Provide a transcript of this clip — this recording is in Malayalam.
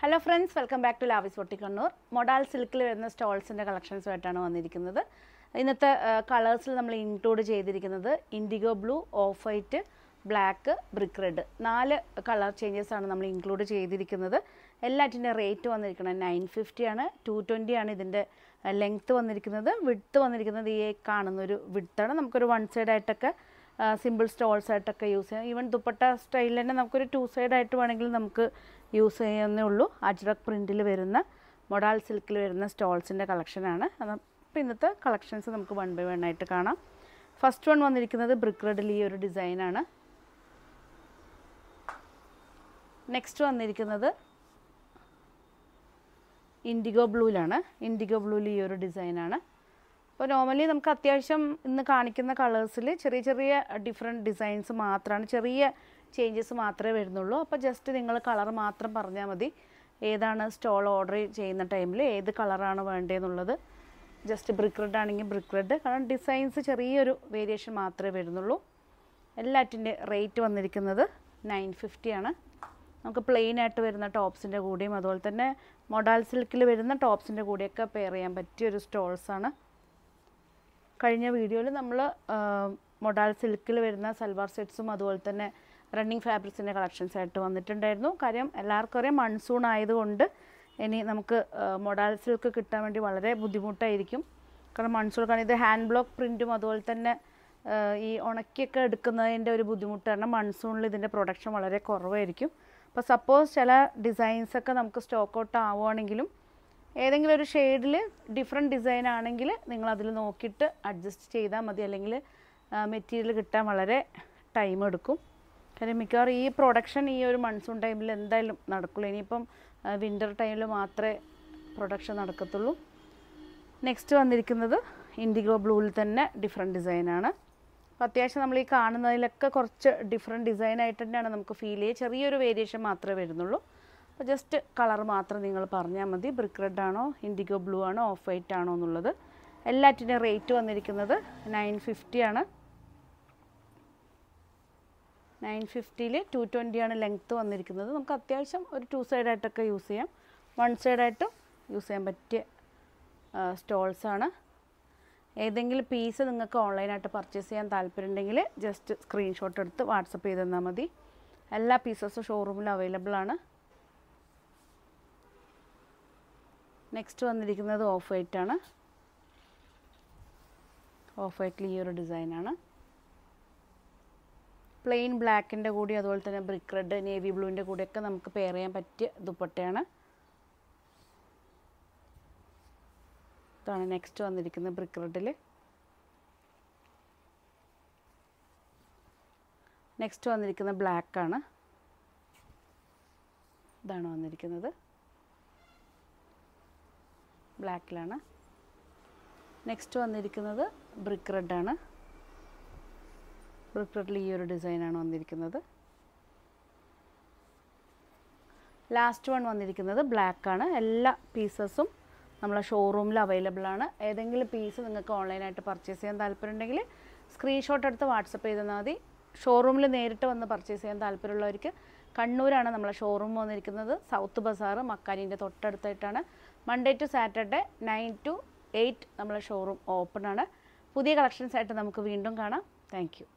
hello friends welcome back to ലാവിസ് പൊട്ടിക്കണ്ണൂർ മൊഡാൽ സിൽക്കിൽ വരുന്ന സ്റ്റോൾസിൻ്റെ കളക്ഷൻസുമായിട്ടാണ് വന്നിരിക്കുന്നത് ഇന്നത്തെ കളേഴ്സിൽ നമ്മൾ ഇൻക്ലൂഡ് ചെയ്തിരിക്കുന്നത് indigo blue off white black brick red നാല് കളർ ചേഞ്ചസ് ആണ് നമ്മൾ ഇൻക്ലൂഡ് ചെയ്തിരിക്കുന്നത് എല്ലാറ്റിൻ്റെ റേറ്റ് വന്നിരിക്കുന്നത് നയൻ ഫിഫ്റ്റി ആണ് ടു ട്വൻറ്റി ആണ് ഇതിൻ്റെ ലെങ്ത്ത് വന്നിരിക്കുന്നത് വിഡ്ത്ത് വന്നിരിക്കുന്നത് ഈ കാണുന്ന ഒരു വിഡ്ത്താണ് നമുക്കൊരു വൺ സൈഡ് ആയിട്ടൊക്കെ സിമ്പിൾ സ്റ്റോൾസ് ആയിട്ടൊക്കെ യൂസ് ചെയ്യാം ഈവൻ ദുപ്പട്ട സ്റ്റൈലിൽ തന്നെ നമുക്കൊരു ടു സൈഡ് ആയിട്ട് വേണമെങ്കിൽ നമുക്ക് യൂസ് ചെയ്യാവുന്നേ ഉള്ളൂ അജ്രക് പ്രിൻറ്റിൽ വരുന്ന മൊഡാൽ സിൽക്കിൽ വരുന്ന സ്റ്റോൾസിൻ്റെ കളക്ഷനാണ് അപ്പോൾ ഇന്നത്തെ കളക്ഷൻസ് നമുക്ക് വൺ ബൈ വൺ ആയിട്ട് കാണാം ഫസ്റ്റ് വൺ വന്നിരിക്കുന്നത് ബ്രിക്ക് റെഡിൽ ഈ ഒരു ഡിസൈനാണ് നെക്സ്റ്റ് വന്നിരിക്കുന്നത് ഇൻഡിഗോ ബ്ലൂവിലാണ് ഇൻഡിഗോ ബ്ലൂവിൽ ഈ ഒരു ഡിസൈനാണ് അപ്പോൾ നോർമലി നമുക്ക് അത്യാവശ്യം ഇന്ന് കാണിക്കുന്ന കളേഴ്സിൽ ചെറിയ ചെറിയ ഡിഫറെൻറ്റ് ഡിസൈൻസ് മാത്രമാണ് ചെറിയ ചേഞ്ചസ് മാത്രമേ വരുന്നുള്ളൂ അപ്പോൾ ജസ്റ്റ് നിങ്ങൾ കളർ മാത്രം പറഞ്ഞാൽ മതി ഏതാണ് സ്റ്റോൾ ഓർഡർ ചെയ്യുന്ന ടൈമിൽ ഏത് കളറാണ് വേണ്ടതെന്നുള്ളത് ജസ്റ്റ് ബ്രിക്ക് റെഡ് ആണെങ്കിൽ ബ്രിക്ക് റെഡ് കാരണം ഡിസൈൻസ് ചെറിയൊരു വേരിയേഷൻ മാത്രമേ വരുന്നുള്ളൂ എല്ലാറ്റിൻ്റെ റേറ്റ് വന്നിരിക്കുന്നത് നയൻ ഫിഫ്റ്റി ആണ് നമുക്ക് പ്ലെയിൻ ആയിട്ട് വരുന്ന ടോപ്സിൻ്റെ കൂടെയും അതുപോലെ തന്നെ മൊഡാൽ സിൽക്കിൽ വരുന്ന ടോപ്സിൻ്റെ കൂടെയൊക്കെ പെയർ ചെയ്യാൻ പറ്റിയൊരു സ്റ്റോൾസാണ് കഴിഞ്ഞ വീഡിയോയിൽ നമ്മൾ മൊഡാൽ സിൽക്കിൽ വരുന്ന സൽവാർ സെറ്റ്സും അതുപോലെ തന്നെ റണ്ണിങ് ഫാബ്രിക്സിൻ്റെ കളക്ഷൻസ് ആയിട്ട് വന്നിട്ടുണ്ടായിരുന്നു കാര്യം എല്ലാവർക്കും അറിയാം മൺസൂൺ ആയതുകൊണ്ട് ഇനി നമുക്ക് മൊഡാൽ സിൽക്ക് കിട്ടാൻ വേണ്ടി വളരെ ബുദ്ധിമുട്ടായിരിക്കും കാരണം മൺസൂൺ കാരണം ഇത് ഹാൻഡ് ബ്ലോക്ക് പ്രിൻറ്റും അതുപോലെ തന്നെ ഈ ഉണക്കിയൊക്കെ എടുക്കുന്നതിൻ്റെ ഒരു ബുദ്ധിമുട്ട് കാരണം മൺസൂണിൽ ഇതിൻ്റെ പ്രൊഡക്ഷൻ വളരെ കുറവായിരിക്കും അപ്പോൾ സപ്പോസ് ചില ഡിസൈൻസൊക്കെ നമുക്ക് സ്റ്റോക്ക് ഔട്ട് ആവുകയാണെങ്കിലും ഏതെങ്കിലും ഒരു ഷെയ്ഡിൽ ഡിഫറെൻറ്റ് ഡിസൈൻ ആണെങ്കിൽ നിങ്ങൾ അതിൽ നോക്കിയിട്ട് അഡ്ജസ്റ്റ് ചെയ്താൽ മതി അല്ലെങ്കിൽ മെറ്റീരിയൽ കിട്ടാൻ വളരെ ടൈം എടുക്കും കാര്യം മിക്കവാറും ഈ പ്രൊഡക്ഷൻ ഈ ഒരു മൺസൂൺ ടൈമിൽ എന്തായാലും നടക്കുള്ളൂ ഇനിയിപ്പം വിൻ്റർ ടൈമിൽ മാത്രമേ പ്രൊഡക്ഷൻ നടക്കത്തുള്ളൂ നെക്സ്റ്റ് വന്നിരിക്കുന്നത് ഇൻഡിഗോ ബ്ലൂവിൽ തന്നെ ഡിഫറെൻറ്റ് ഡിസൈനാണ് അപ്പോൾ അത്യാവശ്യം നമ്മൾ ഈ കാണുന്നതിലൊക്കെ കുറച്ച് ഡിഫറെൻറ്റ് ഡിസൈൻ ആയിട്ട് തന്നെയാണ് നമുക്ക് ഫീൽ ചെയ്യുക ചെറിയൊരു വേരിയേഷൻ മാത്രമേ വരുന്നുള്ളൂ അപ്പോൾ ജസ്റ്റ് കളർ മാത്രം നിങ്ങൾ പറഞ്ഞാൽ മതി ബ്രിക്ക് റെഡ് ആണോ ഇൻഡിഗോ ബ്ലൂ ആണോ ഓഫ് വൈറ്റ് ആണോ എന്നുള്ളത് എല്ലാറ്റിൻ്റെ റേറ്റ് വന്നിരിക്കുന്നത് നയൻ ഫിഫ്റ്റി ആണ് നയൻ ഫിഫ്റ്റിയിൽ ടു ആണ് ലെങ്ത്ത് വന്നിരിക്കുന്നത് നമുക്ക് അത്യാവശ്യം ഒരു ടു സൈഡായിട്ടൊക്കെ യൂസ് ചെയ്യാം വൺ സൈഡായിട്ടും യൂസ് ചെയ്യാൻ പറ്റിയ സ്റ്റോൾസാണ് ഏതെങ്കിലും പീസ് നിങ്ങൾക്ക് ഓൺലൈനായിട്ട് പർച്ചേസ് ചെയ്യാൻ താല്പര്യമുണ്ടെങ്കിൽ ജസ്റ്റ് സ്ക്രീൻഷോട്ട് എടുത്ത് വാട്സപ്പ് ചെയ്ത് തന്നാൽ മതി എല്ലാ പീസസും ഷോറൂമിൽ അവൈലബിൾ ആണ് നെക്സ്റ്റ് വന്നിരിക്കുന്നത് ഓഫ് വൈറ്റ് ആണ് ഓഫ് വൈറ്റിൽ ഈ ഒരു ഡിസൈനാണ് പ്ലെയിൻ ബ്ലാക്കിൻ്റെ കൂടി അതുപോലെ തന്നെ ബ്രിക്ക് റെഡ് നേവി ബ്ലൂവിൻ്റെ കൂടെയൊക്കെ നമുക്ക് പെയർ ചെയ്യാൻ പറ്റിയ ദുപ്പട്ടയാണ് ഇതാണ് നെക്സ്റ്റ് വന്നിരിക്കുന്നത് ബ്രിക്ക് റെഡിൽ നെക്സ്റ്റ് വന്നിരിക്കുന്നത് ബ്ലാക്കാണ് ഇതാണ് വന്നിരിക്കുന്നത് ബ്ലാക്കിലാണ് നെക്സ്റ്റ് വന്നിരിക്കുന്നത് ബ്രിക്ക് റെഡാണ് ബ്രിക്ക് റെഡിൽ ഈ ഒരു ഡിസൈനാണ് വന്നിരിക്കുന്നത് ലാസ്റ്റ് വൺ വന്നിരിക്കുന്നത് ബ്ലാക്കാണ് എല്ലാ പീസസും നമ്മളെ ഷോറൂമിൽ അവൈലബിൾ ആണ് ഏതെങ്കിലും പീസ് നിങ്ങൾക്ക് ഓൺലൈനായിട്ട് പർച്ചേസ് ചെയ്യാൻ താല്പര്യമുണ്ടെങ്കിൽ സ്ക്രീൻഷോട്ട് എടുത്ത് വാട്സപ്പ് ചെയ്താൽ മതി ഷോറൂമിൽ നേരിട്ട് വന്ന് പർച്ചേസ് ചെയ്യാൻ താല്പര്യമുള്ളവർക്ക് കണ്ണൂരാണ് നമ്മളെ ഷോറൂം വന്നിരിക്കുന്നത് സൗത്ത് ബസാർ മക്കാനിൻ്റെ തൊട്ടടുത്തായിട്ടാണ് Monday to Saturday nine to eight നമ്മളെ ഷോറൂം ഓപ്പൺ ആണ് പുതിയ കളക്ഷൻസ് ആയിട്ട് നമുക്ക് വീണ്ടും കാണാം താങ്ക്